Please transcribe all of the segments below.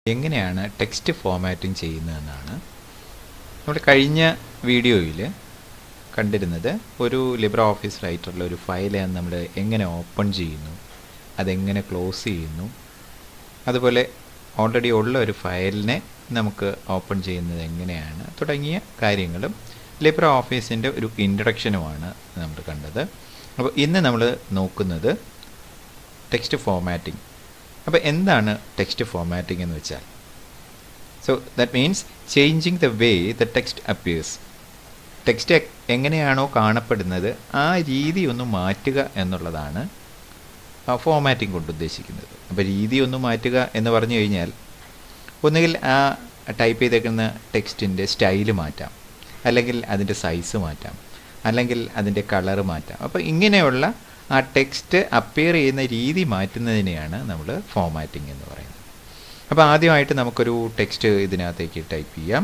എങ്ങനെയാണ് text formatting ചെയ്യുന്നതെന്നാണ് നമ്മൾ കഴിഞ്ഞ വീഡിയോയിൽ കണ്ടിരുന്നത് ഒരു ലിബ്ര ഓഫീസ് റൈറ്ററിൽ ഒരു ഫയൽ നമ്മൾ എങ്ങനെ ഓപ്പൺ ചെയ്യുന്നു അതെങ്ങനെ ക്ലോസ് ചെയ്യുന്നു അതുപോലെ ഓൾറെഡി ഉള്ള ഒരു ഫയലിനെ നമുക്ക് ഓപ്പൺ ചെയ്യുന്നത് എങ്ങനെയാണ് തുടങ്ങിയ കാര്യങ്ങളും ലിബ്ര ഓഫീസിൻ്റെ ഒരു ഇൻട്രഡക്ഷനുമാണ് നമ്മൾ കണ്ടത് അപ്പോൾ ഇന്ന് നമ്മൾ നോക്കുന്നത് ടെക്സ്റ്റ് ഫോമാറ്റിംഗ് അപ്പോൾ എന്താണ് ടെക്സ്റ്റ് ഫോമാറ്റിംഗ് എന്ന് വെച്ചാൽ so that means changing the way the text appears text എങ്ങനെയാണോ കാണപ്പെടുന്നത് ആ രീതി ഒന്ന് മാറ്റുക എന്നുള്ളതാണ് ഫോമാറ്റിംഗ് കൊണ്ട് ഉദ്ദേശിക്കുന്നത് അപ്പോൾ രീതി ഒന്ന് മാറ്റുക എന്ന് പറഞ്ഞു കഴിഞ്ഞാൽ ഒന്നുകിൽ ആ ടൈപ്പ് ചെയ്തേക്കുന്ന ടെക്സ്റ്റിൻ്റെ സ്റ്റൈല് മാറ്റാം അല്ലെങ്കിൽ അതിൻ്റെ സൈസ് മാറ്റാം അല്ലെങ്കിൽ അതിൻ്റെ കളറ് മാറ്റാം അപ്പോൾ ഇങ്ങനെയുള്ള ആ ടെക്സ്റ്റ് അപ്പിയർ ചെയ്യുന്ന രീതി മാറ്റുന്നതിനെയാണ് നമ്മൾ ഫോമാറ്റിംഗ് എന്ന് പറയുന്നത് അപ്പോൾ ആദ്യമായിട്ട് നമുക്കൊരു ടെക്സ്റ്റ് ഇതിനകത്തേക്ക് ടൈപ്പ് ചെയ്യാം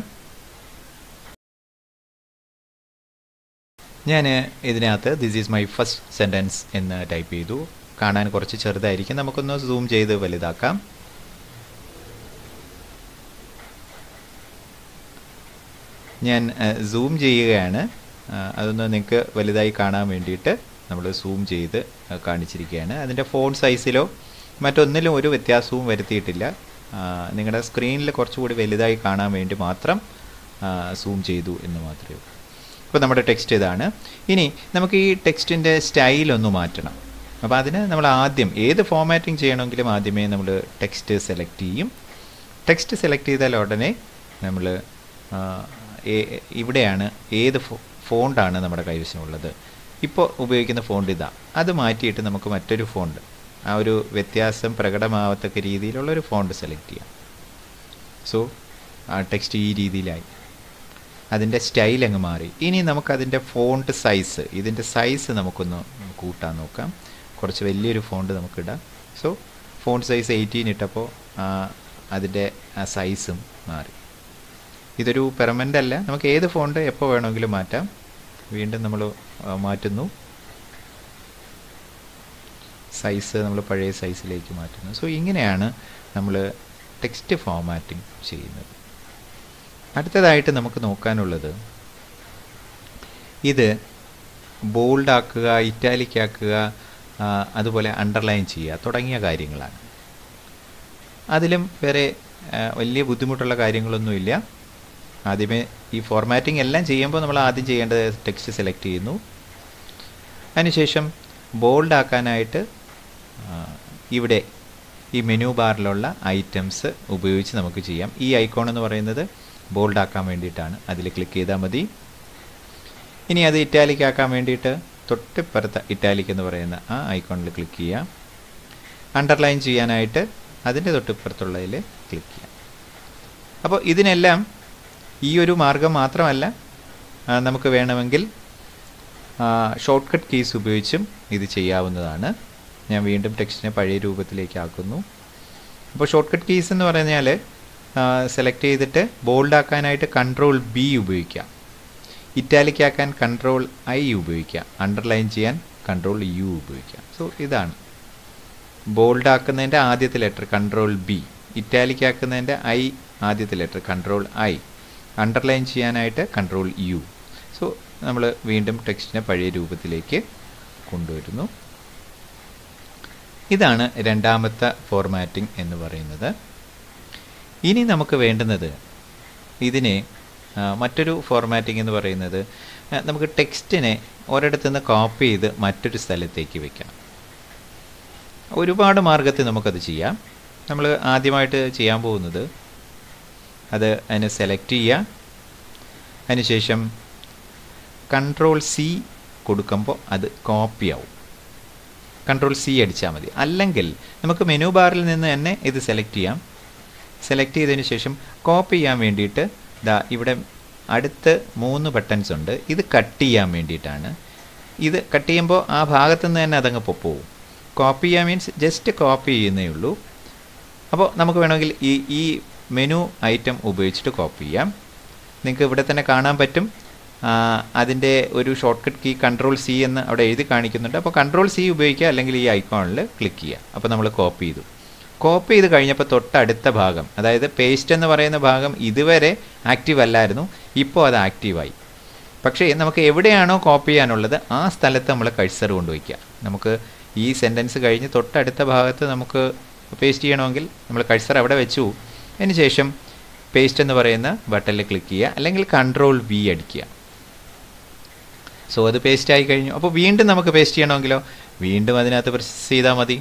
ഞാൻ ഇതിനകത്ത് this is my first sentence എന്ന് ടൈപ്പ് ചെയ്തു കാണാൻ കുറച്ച് ചെറുതായിരിക്കും നമുക്കൊന്ന് സൂം ചെയ്ത് വലുതാക്കാം ഞാൻ സൂം ചെയ്യുകയാണ് അതൊന്ന് നിങ്ങൾക്ക് വലുതായി കാണാൻ വേണ്ടിയിട്ട് നമ്മൾ സൂം ചെയ്ത് കാണിച്ചിരിക്കുകയാണ് അതിൻ്റെ ഫോൺ സൈസിലോ മറ്റൊന്നിലും ഒരു വ്യത്യാസവും വരുത്തിയിട്ടില്ല നിങ്ങളുടെ സ്ക്രീനിൽ കുറച്ചുകൂടി വലുതായി കാണാൻ വേണ്ടി മാത്രം സൂം ചെയ്തു എന്ന് മാത്രമേ ഉള്ളൂ അപ്പോൾ നമ്മുടെ ടെക്സ്റ്റ് ഇതാണ് ഇനി നമുക്ക് ഈ ടെക്സ്റ്റിൻ്റെ സ്റ്റൈലൊന്ന് മാറ്റണം അപ്പോൾ അതിന് നമ്മൾ ആദ്യം ഏത് ഫോമാറ്റിംഗ് ചെയ്യണമെങ്കിലും ആദ്യമേ നമ്മൾ ടെക്സ്റ്റ് സെലക്ട് ചെയ്യും ടെക്സ്റ്റ് സെലക്ട് ചെയ്താൽ ഉടനെ നമ്മൾ ഇവിടെയാണ് ഏത് ഫോണ്ടാണ് നമ്മുടെ കൈവശമുള്ളത് ഇപ്പോൾ ഉപയോഗിക്കുന്ന ഫോണ്ട് ഇതാ അത് മാറ്റിയിട്ട് നമുക്ക് മറ്റൊരു ഫോണ്ട് ആ ഒരു വ്യത്യാസം പ്രകടമാവത്തക്ക രീതിയിലുള്ള ഒരു ഫോണ്ട് സെലക്ട് ചെയ്യാം സോ ആ ടെക്സ്റ്റ് ഈ രീതിയിലായി അതിൻ്റെ സ്റ്റൈൽ അങ്ങ് മാറി ഇനി നമുക്കതിൻ്റെ ഫോണ്ട് സൈസ് ഇതിൻ്റെ സൈസ് നമുക്കൊന്ന് കൂട്ടാൻ നോക്കാം കുറച്ച് വലിയൊരു ഫോണ്ട് നമുക്കിടാം സോ ഫോണ്ട് സൈസ് എയ്റ്റീൻ ഇട്ടപ്പോൾ അതിൻ്റെ ആ സൈസും മാറി ഇതൊരു പെർമനൻ്റ് അല്ല നമുക്ക് ഏത് ഫോണ്ട് എപ്പോൾ വേണമെങ്കിലും മാറ്റാം വീണ്ടും നമ്മൾ മാറ്റുന്നു സൈസ് നമ്മൾ പഴയ സൈസിലേക്ക് മാറ്റുന്നു സോ ഇങ്ങനെയാണ് നമ്മൾ ടെക്സ്റ്റ് ഫോമാറ്റിംഗ് ചെയ്യുന്നത് അടുത്തതായിട്ട് നമുക്ക് നോക്കാനുള്ളത് ഇത് ബോൾഡ് ആക്കുക ഇറ്റാലിക് ആക്കുക അതുപോലെ അണ്ടർലൈൻ ചെയ്യുക തുടങ്ങിയ കാര്യങ്ങളാണ് അതിലും വേറെ വലിയ ബുദ്ധിമുട്ടുള്ള കാര്യങ്ങളൊന്നുമില്ല ആദ്യമേ ഈ ഫോർമാറ്റിംഗ് എല്ലാം ചെയ്യുമ്പോൾ നമ്മൾ ആദ്യം ചെയ്യേണ്ടത് ടെക്സ്റ്റ് സെലക്ട് ചെയ്യുന്നു അതിനുശേഷം ബോൾഡ് ആക്കാനായിട്ട് ഇവിടെ ഈ മെനു ബാറിലുള്ള ഐറ്റംസ് ഉപയോഗിച്ച് നമുക്ക് ചെയ്യാം ഈ ഐക്കോൺ എന്ന് പറയുന്നത് ബോൾഡ് ആക്കാൻ വേണ്ടിയിട്ടാണ് അതിൽ ക്ലിക്ക് ചെയ്താൽ മതി ഇനി അത് ഇറ്റാലിക് ആക്കാൻ വേണ്ടിയിട്ട് തൊട്ടിപ്പുറത്ത് ഇറ്റാലിക് എന്ന് പറയുന്ന ആ ഐക്കോണിൽ ക്ലിക്ക് ചെയ്യാം അണ്ടർലൈൻ ചെയ്യാനായിട്ട് അതിൻ്റെ തൊട്ടിപ്പുറത്തുള്ളതിൽ ക്ലിക്ക് ചെയ്യാം അപ്പോൾ ഇതിനെല്ലാം ഈ ഒരു മാർഗം മാത്രമല്ല നമുക്ക് വേണമെങ്കിൽ ഷോർട്ട് കട്ട് കീസ് ഉപയോഗിച്ചും ഇത് ചെയ്യാവുന്നതാണ് ഞാൻ വീണ്ടും ടെക്സ്റ്റിനെ പഴയ രൂപത്തിലേക്ക് ആക്കുന്നു അപ്പോൾ ഷോർട്ട് കട്ട് കീസ് എന്ന് പറഞ്ഞാൽ സെലക്ട് ചെയ്തിട്ട് ബോൾഡ് ആക്കാനായിട്ട് കൺട്രോൾ ബി ഉപയോഗിക്കാം ഇറ്റാലിക് ആക്കാൻ കൺട്രോൾ ഐ ഉപയോഗിക്കാം അണ്ടർലൈൻ ചെയ്യാൻ കൺട്രോൾ യു ഉപയോഗിക്കാം സോ ഇതാണ് ബോൾഡ് ആക്കുന്നതിൻ്റെ ആദ്യത്തെ ലെറ്റർ കൺട്രോൾ ബി ഇറ്റാലിക് ആക്കുന്നതിൻ്റെ ഐ ആദ്യത്തെ ലെറ്റർ കൺട്രോൾ ഐ അണ്ടർലൈൻ ചെയ്യാനായിട്ട് കൺട്രോൾ യു സോ നമ്മൾ വീണ്ടും ടെക്സ്റ്റിനെ പഴയ രൂപത്തിലേക്ക് കൊണ്ടുവരുന്നു ഇതാണ് രണ്ടാമത്തെ ഫോർമാറ്റിംഗ് എന്ന് പറയുന്നത് ഇനി നമുക്ക് വേണ്ടുന്നത് ഇതിനെ മറ്റൊരു ഫോർമാറ്റിംഗ് എന്ന് പറയുന്നത് നമുക്ക് ടെക്സ്റ്റിനെ ഒരിടത്തു നിന്ന് കോപ്പി ചെയ്ത് മറ്റൊരു സ്ഥലത്തേക്ക് വെക്കണം ഒരുപാട് മാർഗത്തിൽ നമുക്കത് ചെയ്യാം നമ്മൾ ആദ്യമായിട്ട് ചെയ്യാൻ പോകുന്നത് അത് അതിനെ സെലക്ട് ചെയ്യുക അതിനുശേഷം കൺട്രോൾ സി കൊടുക്കുമ്പോൾ അത് കോപ്പി ആവും കൺട്രോൾ സി അടിച്ചാൽ മതി അല്ലെങ്കിൽ നമുക്ക് മെനു ബാറിൽ നിന്ന് തന്നെ ഇത് സെലക്ട് ചെയ്യാം സെലക്ട് ചെയ്തതിന് ശേഷം കോപ്പി ചെയ്യാൻ വേണ്ടിയിട്ട് ദാ ഇവിടെ അടുത്ത് മൂന്ന് ബട്ടൺസ് ഉണ്ട് ഇത് കട്ട് ചെയ്യാൻ വേണ്ടിയിട്ടാണ് ഇത് കട്ട് ചെയ്യുമ്പോൾ ആ ഭാഗത്തു നിന്ന് തന്നെ അതങ്ങ് പോകും കോപ്പി ചെയ്യാൻ മീൻസ് ജസ്റ്റ് കോപ്പി ചെയ്യുന്നേ ഉള്ളൂ അപ്പോൾ നമുക്ക് വേണമെങ്കിൽ ഈ ഈ മെനു ഐറ്റം ഉപയോഗിച്ചിട്ട് കോപ്പി ചെയ്യാം നിങ്ങൾക്ക് ഇവിടെ തന്നെ കാണാൻ പറ്റും അതിൻ്റെ ഒരു shortcut key control C എന്ന് അവിടെ എഴുതി കാണിക്കുന്നുണ്ട് അപ്പോൾ കൺട്രോൾ സി ഉപയോഗിക്കുക അല്ലെങ്കിൽ ഈ ഐക്കോണിൽ ക്ലിക്ക് ചെയ്യുക അപ്പോൾ നമ്മൾ കോപ്പി ചെയ്തു കോപ്പി ചെയ്ത് കഴിഞ്ഞപ്പോൾ തൊട്ടടുത്ത ഭാഗം അതായത് പേസ്റ്റ് എന്ന് പറയുന്ന ഭാഗം ഇതുവരെ ആക്റ്റീവ് അല്ലായിരുന്നു ഇപ്പോൾ അത് ആക്റ്റീവായി പക്ഷേ നമുക്ക് എവിടെയാണോ കോപ്പി ചെയ്യാനുള്ളത് ആ സ്ഥലത്ത് നമ്മൾ കഴ്സർ കൊണ്ടുവയ്ക്കുക നമുക്ക് ഈ സെൻറ്റൻസ് കഴിഞ്ഞ് തൊട്ടടുത്ത ഭാഗത്ത് നമുക്ക് പേസ്റ്റ് ചെയ്യണമെങ്കിൽ നമ്മൾ കഴ്സർ അവിടെ വെച്ചു അതിന് ശേഷം പേസ്റ്റ് എന്ന് പറയുന്ന ബട്ടണിൽ ക്ലിക്ക് ചെയ്യുക അല്ലെങ്കിൽ കൺട്രോൾ വി അടിക്കുക സോ അത് പേസ്റ്റ് ആയി കഴിഞ്ഞു അപ്പോൾ വീണ്ടും നമുക്ക് പേസ്റ്റ് ചെയ്യണമെങ്കിലോ വീണ്ടും അതിനകത്ത് പ്രസ് ചെയ്താൽ മതി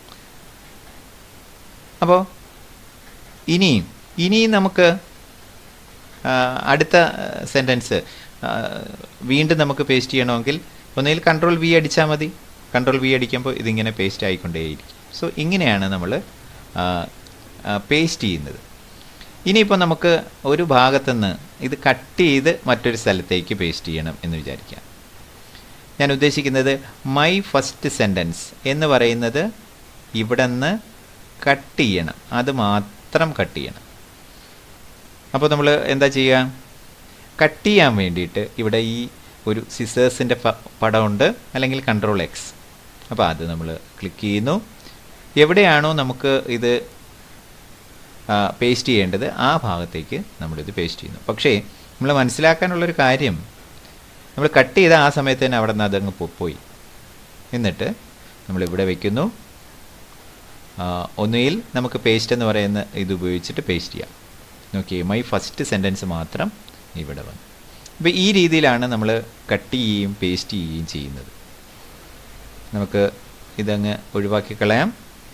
അപ്പോൾ ഇനിയും ഇനിയും നമുക്ക് ആ, അടുത്ത സെൻറ്റൻസ് വീണ്ടും നമുക്ക് പേസ്റ്റ് ചെയ്യണമെങ്കിൽ ഒന്നുകിൽ കൺട്രോൾ വി അടിച്ചാൽ മതി കൺട്രോൾ വി അടിക്കുമ്പോൾ ഇതിങ്ങനെ പേസ്റ്റ് ആയിക്കൊണ്ടേയിരിക്കും സോ ഇങ്ങനെയാണ് നമ്മൾ പേസ്റ്റ് ചെയ്യുന്നത് ഇനിയിപ്പോൾ നമുക്ക് ഒരു ഭാഗത്തുനിന്ന് ഇത് കട്ട് ചെയ്ത് മറ്റൊരു സ്ഥലത്തേക്ക് പേസ്റ്റ് ചെയ്യണം എന്ന് വിചാരിക്കാം ഞാൻ ഉദ്ദേശിക്കുന്നത് മൈ ഫസ്റ്റ് സെൻറ്റൻസ് എന്ന് പറയുന്നത് ഇവിടെ നിന്ന് കട്ട് ചെയ്യണം അത് മാത്രം കട്ട് ചെയ്യണം അപ്പോൾ നമ്മൾ എന്താ ചെയ്യുക കട്ട് ചെയ്യാൻ വേണ്ടിയിട്ട് ഇവിടെ ഈ ഒരു സിസേഴ്സിൻ്റെ പടമുണ്ട് അല്ലെങ്കിൽ കൺട്രോൾ എക്സ് അപ്പോൾ അത് നമ്മൾ ക്ലിക്ക് ചെയ്യുന്നു എവിടെയാണോ നമുക്ക് ഇത് പേസ്റ്റ് ചെയ്യേണ്ടത് ആ ഭാഗത്തേക്ക് നമ്മളിത് പേസ്റ്റ് ചെയ്യുന്നു പക്ഷേ നമ്മൾ മനസ്സിലാക്കാനുള്ളൊരു കാര്യം നമ്മൾ കട്ട് ചെയ്ത ആ സമയത്ത് തന്നെ അവിടെ നിന്ന് അതങ്ങ് പോ- പോയി എന്നിട്ട് നമ്മളിവിടെ വയ്ക്കുന്നു ആ, ഒന്നുകിൽ നമുക്ക് പേസ്റ്റ് എന്ന് പറയുന്ന ഇത് ഉപയോഗിച്ചിട്ട് പേസ്റ്റ് ചെയ്യാം നോക്കിയേ മൈ ഫസ്റ്റ് സെൻറ്റൻസ് മാത്രം ഇവിടെ വന്നു അപ്പോൾ ഈ രീതിയിലാണ് നമ്മൾ കട്ട് ചെയ്യുകയും പേസ്റ്റ് ചെയ്യുകയും ചെയ്യുന്നത് നമുക്ക് ഇതങ്ങ് ഒഴിവാക്കി കളയാം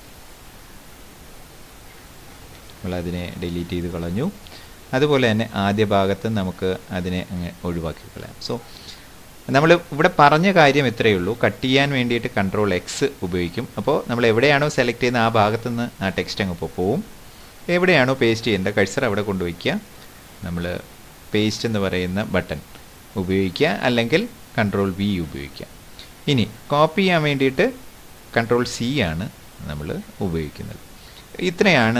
നമ്മളതിനെ ഡിലീറ്റ് ചെയ്ത് കളഞ്ഞു അതുപോലെ തന്നെ ആദ്യ ഭാഗത്ത് നമുക്ക് അതിനെ അങ്ങ് ഒഴിവാക്കി കളയാം സോ നമ്മൾ ഇവിടെ പറഞ്ഞ കാര്യം ഇത്രയേ ഉള്ളൂ കട്ട് ചെയ്യാൻ വേണ്ടിയിട്ട് കൺട്രോൾ എക്സ് ഉപയോഗിക്കും അപ്പോൾ നമ്മൾ എവിടെയാണോ സെലക്ട് ചെയ്യുന്ന ആ ഭാഗത്ത് നിന്ന് ആ ടെക്സ്റ്റ് അങ്ങ് ഇപ്പോൾ പോവും എവിടെയാണോ പേസ്റ്റ് ചെയ്യേണ്ടത് കഴ്സർ അവിടെ കൊണ്ടുവയ്ക്കുക നമ്മൾ പേസ്റ്റ് എന്ന് പറയുന്ന ബട്ടൺ ഉപയോഗിക്കുക അല്ലെങ്കിൽ കൺട്രോൾ വി ഉപയോഗിക്കുക ഇനി കോപ്പി ചെയ്യാൻ വേണ്ടിയിട്ട് കൺട്രോൾ സി ആണ് നമ്മൾ ഉപയോഗിക്കുന്നത് ഇത്രയാണ്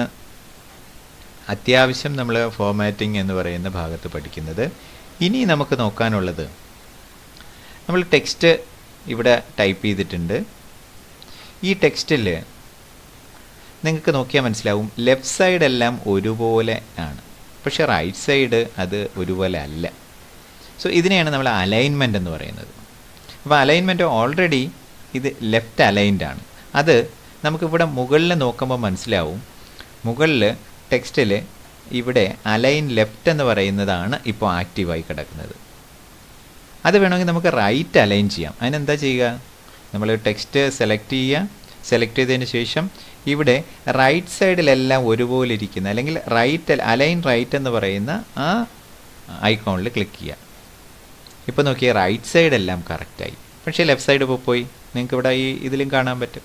അത്യാവശ്യം നമ്മൾ ഫോമാറ്റിംഗ് എന്ന് പറയുന്ന ഭാഗത്ത് പഠിക്കുന്നത് ഇനി നമുക്ക് നോക്കാനുള്ളത് നമ്മൾ ടെക്സ്റ്റ് ഇവിടെ ടൈപ്പ് ചെയ്തിട്ടുണ്ട് ഈ ടെക്സ്റ്റിൽ നിങ്ങൾക്ക് നോക്കിയാൽ മനസ്സിലാവും ലെഫ്റ്റ് സൈഡ് എല്ലാം ഒരുപോലെ ആണ് പക്ഷെ റൈറ്റ് സൈഡ് അത് ഒരുപോലെ അല്ല സോ ഇതിനെയാണ് നമ്മൾ അലൈൻമെൻ്റ് എന്ന് പറയുന്നത് അപ്പോൾ അലൈൻമെൻറ്റ് ഓൾറെഡി ഇത് ലെഫ്റ്റ് അലൈൻഡ് ആണ് അത് നമുക്കിവിടെ മുകളിൽ നോക്കുമ്പോൾ മനസ്സിലാവും മുകളിൽ ടെക്സ്റ്റിൽ ഇവിടെ അലൈൻ ലെഫ്റ്റ് എന്ന് പറയുന്നതാണ് ഇപ്പോൾ ആക്റ്റീവായി കിടക്കുന്നത് അത് വേണമെങ്കിൽ നമുക്ക് റൈറ്റ് അലൈൻ ചെയ്യാം അതിനെന്താ ചെയ്യുക നമ്മൾ ടെക്സ്റ്റ് സെലക്ട് ചെയ്യുക സെലക്ട് ചെയ്തതിന് ശേഷം ഇവിടെ റൈറ്റ് സൈഡിലെല്ലാം ഒരുപോലെ ഇരിക്കുന്ന അല്ലെങ്കിൽ റൈറ്റ് അലൈൻ റൈറ്റ് എന്ന് പറയുന്ന ആ ഐക്കോണിൽ ക്ലിക്ക് ചെയ്യുക ഇപ്പോൾ നോക്കിയാൽ റൈറ്റ് സൈഡ് എല്ലാം കറക്റ്റായി പക്ഷേ ലെഫ്റ്റ് സൈഡ് ഇപ്പോൾ പോയി നിങ്ങൾക്ക് ഇവിടെ ഈ ഇതിലും കാണാൻ പറ്റും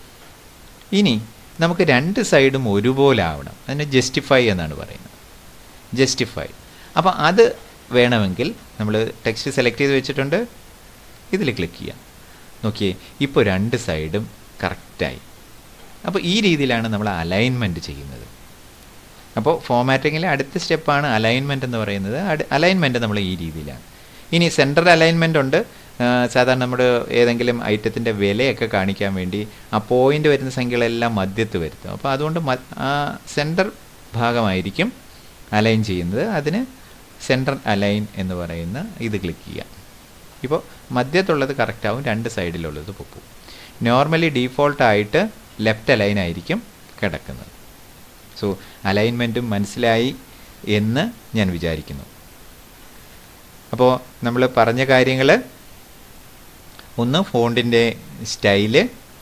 ഇനി നമുക്ക് രണ്ട് സൈഡും ഒരുപോലെ ആവണം അതിന് ജസ്റ്റിഫൈ എന്നാണ് പറയുന്നത് ജസ്റ്റിഫൈ അപ്പോൾ അത് വേണമെങ്കിൽ നമ്മൾ ടെക്സ്റ്റ് സെലക്ട് ചെയ്ത് വെച്ചിട്ടുണ്ട് ഇതിൽ ക്ലിക്ക് ചെയ്യാം നോക്കിയേ ഇപ്പോൾ രണ്ട് സൈഡും കറക്റ്റായി അപ്പോൾ ഈ രീതിയിലാണ് നമ്മൾ അലൈൻമെൻറ്റ് ചെയ്യുന്നത് അപ്പോൾ ഫോമാറ്റിങ്ങിലെ അടുത്ത സ്റ്റെപ്പാണ് അലൈൻമെൻറ്റ് എന്ന് പറയുന്നത് അലൈൻമെൻറ്റ് നമ്മൾ ഈ രീതിയിലാണ് ഇനി സെൻട്രൽ അലൈൻമെൻ്റ് ഉണ്ട് ആ, സാധാരണ നമ്മുടെ ഏതെങ്കിലും ഐറ്റത്തിൻ്റെ വിലയൊക്കെ കാണിക്കാൻ വേണ്ടി ആ പോയിന്റ് വരുന്ന സംഖ്യകളെല്ലാം മധ്യത്ത് വരുത്തും അപ്പോൾ അതുകൊണ്ട് മ- ആ സെൻറ്റർ ഭാഗമായിരിക്കും അലൈൻ ചെയ്യുന്നത് അതിന് സെൻട്രൽ അലൈൻ എന്ന് പറയുന്ന ഇത് ക്ലിക്ക് ചെയ്യാം ഇപ്പോൾ മധ്യത്തുള്ളത് കറക്റ്റ് ആവും രണ്ട് സൈഡിലുള്ളത് പൊക്കും നോർമലി ഡീഫോൾട്ടായിട്ട് ലെഫ്റ്റ് അലൈൻ ആയിരിക്കും കിടക്കുന്നത് സോ അലൈൻമെൻറ്റും മനസ്സിലായി എന്ന് ഞാൻ വിചാരിക്കുന്നു അപ്പോൾ നമ്മൾ പറഞ്ഞ കാര്യങ്ങൾ ഒന്ന് ഫോണ്ടിൻ്റെ സ്റ്റൈല്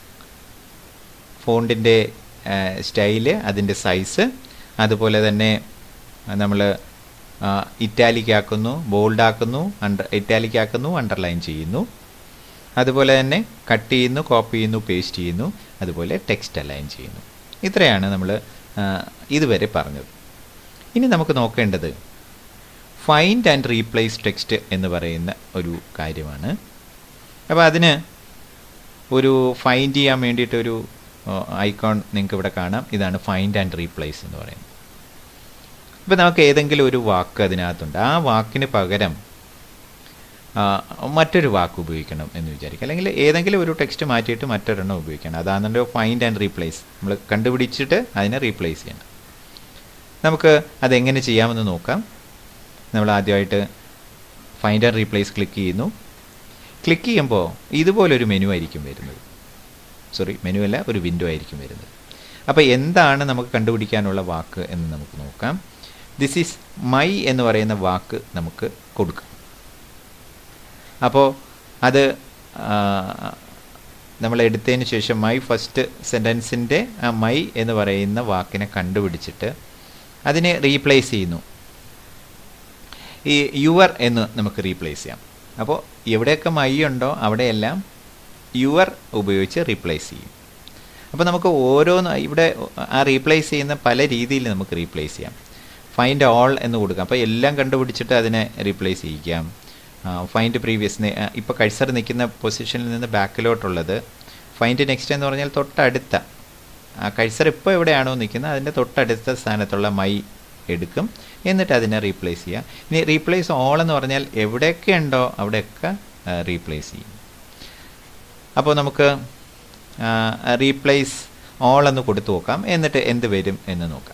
ഫോണ്ടിൻ്റെ സ്റ്റൈല് അതിൻ്റെ സൈസ് അതുപോലെ തന്നെ നമ്മൾ ഇറ്റാലിക് ആക്കുന്നു ബോൾഡ് ആക്കുന്നു അണ്ടർ ഇറ്റാലിക് ആക്കുന്നു അണ്ടർലൈൻ ചെയ്യുന്നു അതുപോലെ തന്നെ കട്ട് ചെയ്യുന്നു കോപ്പി ചെയ്യുന്നു പേസ്റ്റ് ചെയ്യുന്നു അതുപോലെ ടെക്സ്റ്റ് അലൈൻ ചെയ്യുന്നു ഇത്രയാണ് നമ്മൾ ഇതുവരെ പറഞ്ഞത് ഇനി നമുക്ക് നോക്കേണ്ടത് ഫൈൻഡ് ആൻഡ് റീപ്ലേസ് ടെക്സ്റ്റ് എന്ന് പറയുന്ന ഒരു കാര്യമാണ് അപ്പോൾ അതിന് ഒരു ഫൈൻഡ് ചെയ്യാൻ വേണ്ടിയിട്ടൊരു ഐക്കോൺ നിങ്ങൾക്ക് ഇവിടെ കാണാം ഇതാണ് ഫൈൻഡ് ആൻഡ് റീപ്ലേസ് എന്ന് പറയുന്നത് ഇപ്പോൾ നമുക്ക് ഏതെങ്കിലും ഒരു വാക്ക് അതിനകത്തുണ്ട് ആ വാക്കിന് പകരം ആ, മറ്റൊരു വാക്ക് ഉപയോഗിക്കണം എന്ന് വിചാരിക്കുക അല്ലെങ്കിൽ ഏതെങ്കിലും ഒരു ടെക്സ്റ്റ് മാറ്റിയിട്ട് മറ്റൊരെണ്ണം ഉപയോഗിക്കണം അതാണെന്നുണ്ടെങ്കിൽ ഫൈൻഡ് ആൻഡ് റീപ്ലേസ് നമ്മൾ കണ്ടുപിടിച്ചിട്ട് അതിനെ റീപ്ലേസ് ചെയ്യണം നമുക്ക് അതെങ്ങനെ ചെയ്യാമെന്ന് നോക്കാം നമ്മൾ ആദ്യമായിട്ട് ഫൈൻഡ് ആൻഡ് റീപ്ലേസ് ക്ലിക്ക് ചെയ്യുന്നു ക്ലിക്ക് ചെയ്യുമ്പോൾ ഇതുപോലൊരു മെനു ആയിരിക്കും വരുന്നത് സോറി മെനു അല്ല ഒരു വിൻഡോ ആയിരിക്കും വരുന്നത് അപ്പോൾ എന്താണ് നമുക്ക് കണ്ടുപിടിക്കാനുള്ള വാക്ക് എന്ന് നമുക്ക് നോക്കാം ദിസ് ഈസ് മൈ എന്ന് പറയുന്ന വാക്ക് നമുക്ക് കൊടുക്കാം അപ്പോൾ അത് ആ, നമ്മൾ എടുത്തതിന് ശേഷം മൈ ഫസ്റ്റ് സെൻറ്റൻസിൻ്റെ ആ മൈ എന്ന് പറയുന്ന വാക്കിനെ കണ്ടുപിടിച്ചിട്ട് അതിനെ റീപ്ലേസ് ചെയ്യുന്നു ഈ യുവർ എന്ന് നമുക്ക് റീപ്ലേസ് ചെയ്യാം അപ്പോൾ എവിടെയൊക്കെ മൈ ഉണ്ടോ അവിടെയെല്ലാം യുവർ ഉപയോഗിച്ച് റീപ്ലേസ് ചെയ്യും അപ്പോൾ നമുക്ക് ഓരോന്ന് ഇവിടെ ആ റീപ്ലേസ് ചെയ്യുന്ന പല രീതിയിൽ നമുക്ക് റീപ്ലേസ് ചെയ്യാം ഫൈൻഡ് ഓൾ എന്ന് കൊടുക്കാം അപ്പോൾ എല്ലാം കണ്ടുപിടിച്ചിട്ട് അതിനെ റീപ്ലേസ് ചെയ്യിക്കാം ഫൈൻഡ് പ്രീവിയസ് ഇപ്പോൾ കഴ്സർ നിൽക്കുന്ന പൊസിഷനിൽ നിന്ന് ബാക്കിലോട്ടുള്ളത് ഫൈൻഡ് നെക്സ്റ്റ് എന്ന് പറഞ്ഞാൽ തൊട്ടടുത്ത ആ കഴ്സർ ഇപ്പോൾ എവിടെയാണോ നിൽക്കുന്നത് അതിൻ്റെ തൊട്ടടുത്ത സ്ഥാനത്തുള്ള മൈ എടുക്കും എന്നിട്ട് അതിനെ റീപ്ലേസ് ചെയ്യുക ഇനി റീപ്ലേസ് ഓൾ എന്ന് പറഞ്ഞാൽ എവിടെയൊക്കെ ഉണ്ടോ അവിടെയൊക്കെ റീപ്ലേസ് ചെയ്യും അപ്പോൾ നമുക്ക് റീപ്ലേസ് ഓൾ എന്ന് കൊടുത്തു നോക്കാം എന്നിട്ട് എന്ത് വരും എന്ന് നോക്കാം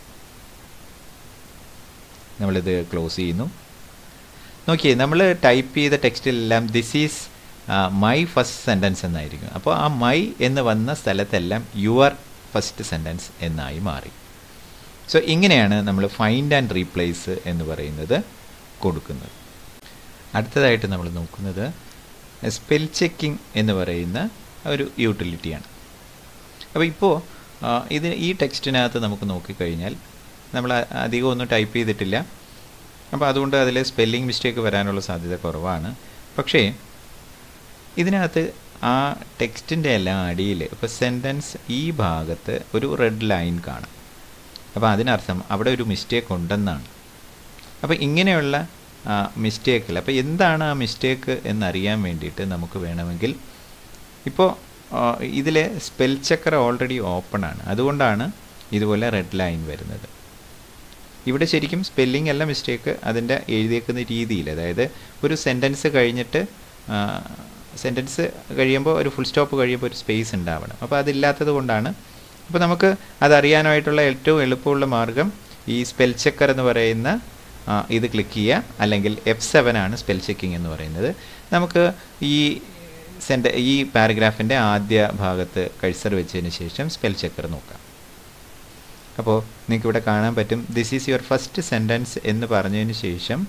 നമ്മളിത് ക്ലോസ് ചെയ്യുന്നു നോക്കിയേ നമ്മൾ ടൈപ്പ് ചെയ്ത ടെക്സ്റ്റിലെല്ലാം this is my first sentence എന്നായിരിക്കും അപ്പോൾ ആ മൈ എന്ന് വന്ന സ്ഥലത്തെല്ലാം യുവർ ഫസ്റ്റ് സെൻറ്റൻസ് എന്നായി മാറി സോ ഇങ്ങനെയാണ് നമ്മൾ ഫൈൻഡ് ആൻഡ് റീപ്ലേസ് എന്ന് പറയുന്നത് കൊടുക്കുന്നത് അടുത്തതായിട്ട് നമ്മൾ നോക്കുന്നത് സ്പെൽ ചെക്കിംഗ് എന്ന് പറയുന്ന ഒരു യൂട്ടിലിറ്റിയാണ് അപ്പോൾ ഇപ്പോൾ ഇത് ഈ ടെക്സ്റ്റിനകത്ത് നമുക്ക് നോക്കിക്കഴിഞ്ഞാൽ നമ്മൾ അ- അധികം ഒന്നും ടൈപ്പ് ചെയ്തിട്ടില്ല അപ്പോൾ അതുകൊണ്ട് അതിൽ സ്പെല്ലിംഗ് മിസ്റ്റേക്ക് വരാനുള്ള സാധ്യത കുറവാണ് പക്ഷേ ഇതിനകത്ത് ആ ടെക്സ്റ്റിൻ്റെ എല്ലാം അടിയിൽ ഇപ്പോൾ സെൻറ്റൻസ് ഈ ഭാഗത്ത് ഒരു റെഡ് ലൈൻ കാണാം അപ്പോൾ അതിനർത്ഥം അവിടെ ഒരു മിസ്റ്റേക്ക് ഉണ്ടെന്നാണ് അപ്പോൾ ഇങ്ങനെയുള്ള മിസ്റ്റേക്കിൽ അപ്പോൾ എന്താണ് ആ മിസ്റ്റേക്ക് എന്നറിയാൻ വേണ്ടിയിട്ട് നമുക്ക് വേണമെങ്കിൽ ഇപ്പോൾ ഇതിൽ സ്പെൽ ചെക്കർ ഓൾറെഡി ഓപ്പൺ ആണ് അതുകൊണ്ടാണ് ഇതുപോലെ റെഡ് ലൈൻ വരുന്നത് ഇവിടെ ശരിക്കും സ്പെല്ലിംഗ് അല്ല മിസ്റ്റേക്ക് അതിൻ്റെ എഴുതിയേക്കുന്ന രീതിയിൽ അതായത് ഒരു സെൻറ്റൻസ് കഴിഞ്ഞിട്ട് സെൻറ്റൻസ് കഴിയുമ്പോൾ ഒരു ഫുൾ സ്റ്റോപ്പ് കഴിയുമ്പോൾ ഒരു സ്പേസ് ഉണ്ടാവണം അപ്പോൾ അതില്ലാത്തത് കൊണ്ടാണ് അപ്പോൾ നമുക്ക് അതറിയാനായിട്ടുള്ള ഏറ്റവും എളുപ്പമുള്ള മാർഗം ഈ സ്പെൽ ചെക്കർ എന്ന് പറയുന്ന ആ, ഇത് ക്ലിക്ക് ചെയ്യുക അല്ലെങ്കിൽ എഫ് സെവൻ ആണ് സ്പെൽ ചെക്കിംഗ് എന്ന് പറയുന്നത് നമുക്ക് ഈ സെൻറ്റ ഈ പാരഗ്രാഫിൻ്റെ ആദ്യ ഭാഗത്ത് കഴ്സർ വെച്ചതിന് ശേഷം സ്പെൽ ചെക്കർ നോക്കാം അപ്പോൾ നിങ്ങൾക്ക് ഇവിടെ കാണാൻ പറ്റും this is your first sentence എന്ന് പറഞ്ഞതിന് ശേഷം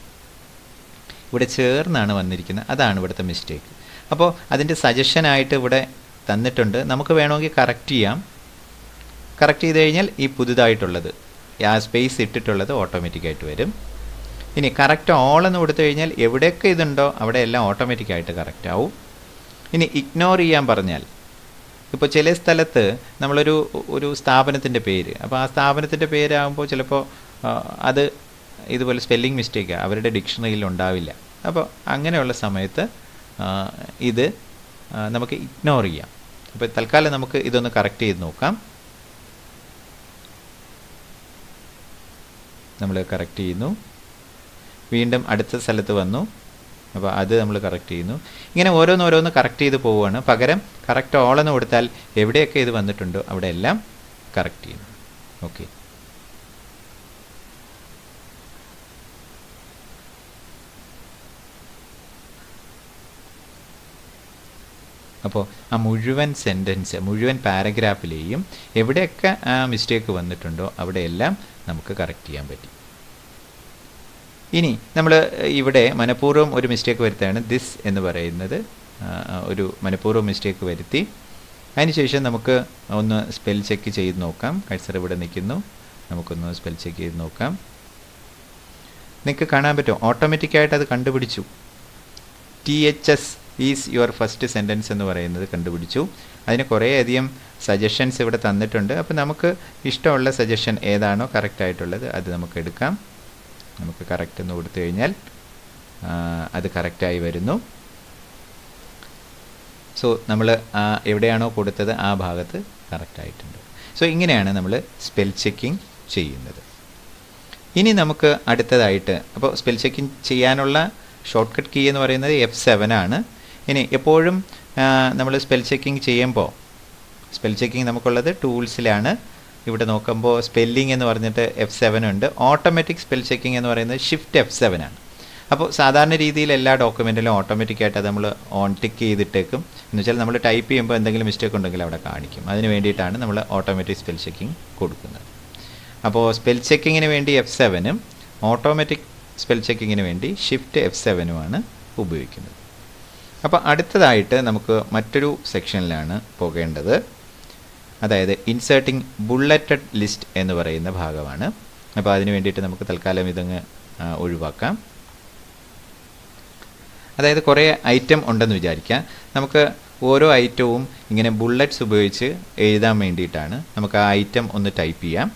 ഇവിടെ ചേർന്നാണ് വന്നിരിക്കുന്നത് അതാണ് ഇവിടുത്തെ മിസ്റ്റേക്ക് അപ്പോൾ അതിൻ്റെ സജഷനായിട്ട് ഇവിടെ തന്നിട്ടുണ്ട് നമുക്ക് വേണമെങ്കിൽ കറക്റ്റ് ചെയ്യാം കറക്റ്റ് ചെയ്ത് കഴിഞ്ഞാൽ ഈ പുതുതായിട്ടുള്ളത് ആ സ്പേസ് ഇട്ടിട്ടുള്ളത് ഓട്ടോമാറ്റിക്കായിട്ട് വരും ഇനി കറക്റ്റ് ഓൾ എന്ന് കൊടുത്തു കഴിഞ്ഞാൽ എവിടെയൊക്കെ ഇതുണ്ടോ അവിടെ എല്ലാം ഓട്ടോമാറ്റിക്കായിട്ട് കറക്റ്റ് ആവും ഇനി ഇഗ്നോർ ചെയ്യാൻ പറഞ്ഞാൽ ഇപ്പോൾ ചില സ്ഥലത്ത് നമ്മളൊരു ഒരു സ്ഥാപനത്തിൻ്റെ പേര് അപ്പോൾ ആ സ്ഥാപനത്തിൻ്റെ പേരാകുമ്പോൾ ചിലപ്പോൾ ആ, അത് ഇതുപോലെ സ്പെല്ലിംഗ് മിസ്റ്റേക്ക് അവരുടെ ഡിക്ഷണറിയിൽ ഉണ്ടാവില്ല അപ്പോൾ അങ്ങനെയുള്ള സമയത്ത് ആ, ഇത് ആ, നമുക്ക് ഇഗ്നോർ ചെയ്യാം അപ്പോൾ തൽക്കാലം നമുക്ക് ഇതൊന്ന് കറക്റ്റ് ചെയ്ത് നോക്കാം നമ്മൾ കറക്റ്റ് ചെയ്യുന്നു വീണ്ടും അടുത്ത സ്ഥലത്ത് വന്നു അപ്പോൾ അത് നമ്മൾ കറക്റ്റ് ചെയ്യുന്നു ഇങ്ങനെ ഓരോന്നോരോന്ന് കറക്റ്റ് ചെയ്ത് പോവുകയാണ് പകരം കറക്റ്റ് ഓൾ എന്ന് കൊടുത്താൽ എവിടെയൊക്കെ ഇത് വന്നിട്ടുണ്ടോ അവിടെ എല്ലാം കറക്റ്റ് ചെയ്യുന്നു ഓക്കെ അപ്പോൾ ആ മുഴുവൻ സെൻറ്റൻസ് മുഴുവൻ പാരഗ്രാഫിലെയും എവിടെയൊക്കെ ആ മിസ്റ്റേക്ക് വന്നിട്ടുണ്ടോ അവിടെയെല്ലാം നമുക്ക് കറക്റ്റ് ചെയ്യാൻ പറ്റി ഇനി നമ്മൾ ഇവിടെ മനഃപൂർവ്വം ഒരു മിസ്റ്റേക്ക് വരുത്തുകയാണ് ദിസ് എന്ന് പറയുന്നത് ആ, ഒരു മനഃപൂർവ്വം മിസ്റ്റേക്ക് വരുത്തി അതിനുശേഷം നമുക്ക് ഒന്ന് സ്പെൽ ചെക്ക് ചെയ്ത് നോക്കാം കഴ്സർ ഇവിടെ നിൽക്കുന്നു നമുക്കൊന്ന് സ്പെൽ ചെക്ക് ചെയ്ത് നോക്കാം നിങ്ങൾക്ക് കാണാൻ പറ്റും ഓട്ടോമാറ്റിക്കായിട്ട് അത് കണ്ടുപിടിച്ചു T H S is your first sentence എന്ന് പറയുന്നത് കണ്ടുപിടിച്ചു അതിന് കുറേയധികം സജഷൻസ് ഇവിടെ തന്നിട്ടുണ്ട് അപ്പോൾ നമുക്ക് ഇഷ്ടമുള്ള സജഷൻ ഏതാണോ കറക്റ്റ് ആയിട്ടുള്ളത് അത് നമുക്ക് എടുക്കാം നമുക്ക് കറക്റ്റ് എന്ന് കൊടുത്തു കഴിഞ്ഞാൽ ആ, അത് കറക്റ്റായി വരുന്നു സോ നമ്മൾ എവിടെയാണോ കൊടുത്തത് ആ ഭാഗത്ത് കറക്റ്റ് ആയിട്ടുണ്ട് സോ ഇങ്ങനെയാണ് നമ്മൾ സ്പെൽ ചെക്കിംഗ് ചെയ്യുന്നത് ഇനി നമുക്ക് അടുത്തതായിട്ട് അപ്പോൾ സ്പെൽ ചെക്കിംഗ് ചെയ്യാനുള്ള ഷോർട്ട് കട്ട് കീ എന്ന് പറയുന്നത് എഫ് സെവൻ ആണ് ഇനി എപ്പോഴും നമ്മൾ സ്പെൽ ചെക്കിംഗ് ചെയ്യുമ്പോൾ സ്പെൽ ചെക്കിംഗ് നമുക്കുള്ളത് ടൂൾസിലാണ് ഇവിടെ നോക്കുമ്പോൾ സ്പെല്ലിംഗ് എന്ന് പറഞ്ഞിട്ട് എഫ് സെവൻ ഉണ്ട് ഓട്ടോമാറ്റിക് സ്പെൽ ചെക്കിംഗ് എന്ന് പറയുന്നത് ഷിഫ്റ്റ് എഫ് സെവൻ ആണ് അപ്പോൾ സാധാരണ രീതിയിൽ എല്ലാ ഡോക്യുമെൻറ്റിലും ഓട്ടോമാറ്റിക്കായിട്ട് അത് നമ്മൾ ഓൺ ടിക്ക് ചെയ്തിട്ടേക്കും എന്ന് വെച്ചാൽ നമ്മൾ ടൈപ്പ് ചെയ്യുമ്പോൾ എന്തെങ്കിലും മിസ്റ്റേക്ക് ഉണ്ടെങ്കിൽ അവിടെ കാണിക്കും അതിന് വേണ്ടിയിട്ടാണ് നമ്മൾ ഓട്ടോമാറ്റിക് സ്പെൽ ചെക്കിംഗ് കൊടുക്കുന്നത് അപ്പോൾ സ്പെൽ ചെക്കിങ്ങിന് വേണ്ടി എഫ് സെവനും ഓട്ടോമാറ്റിക് സ്പെൽ ചെക്കിങ്ങിന് വേണ്ടി ഷിഫ്റ്റ് എഫ് സെവനുമാണ് ഉപയോഗിക്കുന്നത് അപ്പോൾ അടുത്തതായിട്ട് നമുക്ക് മറ്റൊരു സെക്ഷനിലാണ് പോകേണ്ടത് അതായത് ഇൻസേർട്ടിംഗ് ബുള്ളറ്റഡ് ലിസ്റ്റ് എന്ന് പറയുന്ന ഭാഗമാണ് അപ്പോൾ അതിന് വേണ്ടിയിട്ട് നമുക്ക് തൽക്കാലം ഇതങ്ങ് ആ, ഒഴിവാക്കാം അതായത് കുറേ ഐറ്റം ഉണ്ടെന്ന് വിചാരിക്കാം നമുക്ക് ഓരോ ഐറ്റവും ഇങ്ങനെ ബുള്ളറ്റ്സ് ഉപയോഗിച്ച് എഴുതാൻ വേണ്ടിയിട്ടാണ് നമുക്ക് ആ ഐറ്റം ഒന്ന് ടൈപ്പ് ചെയ്യാം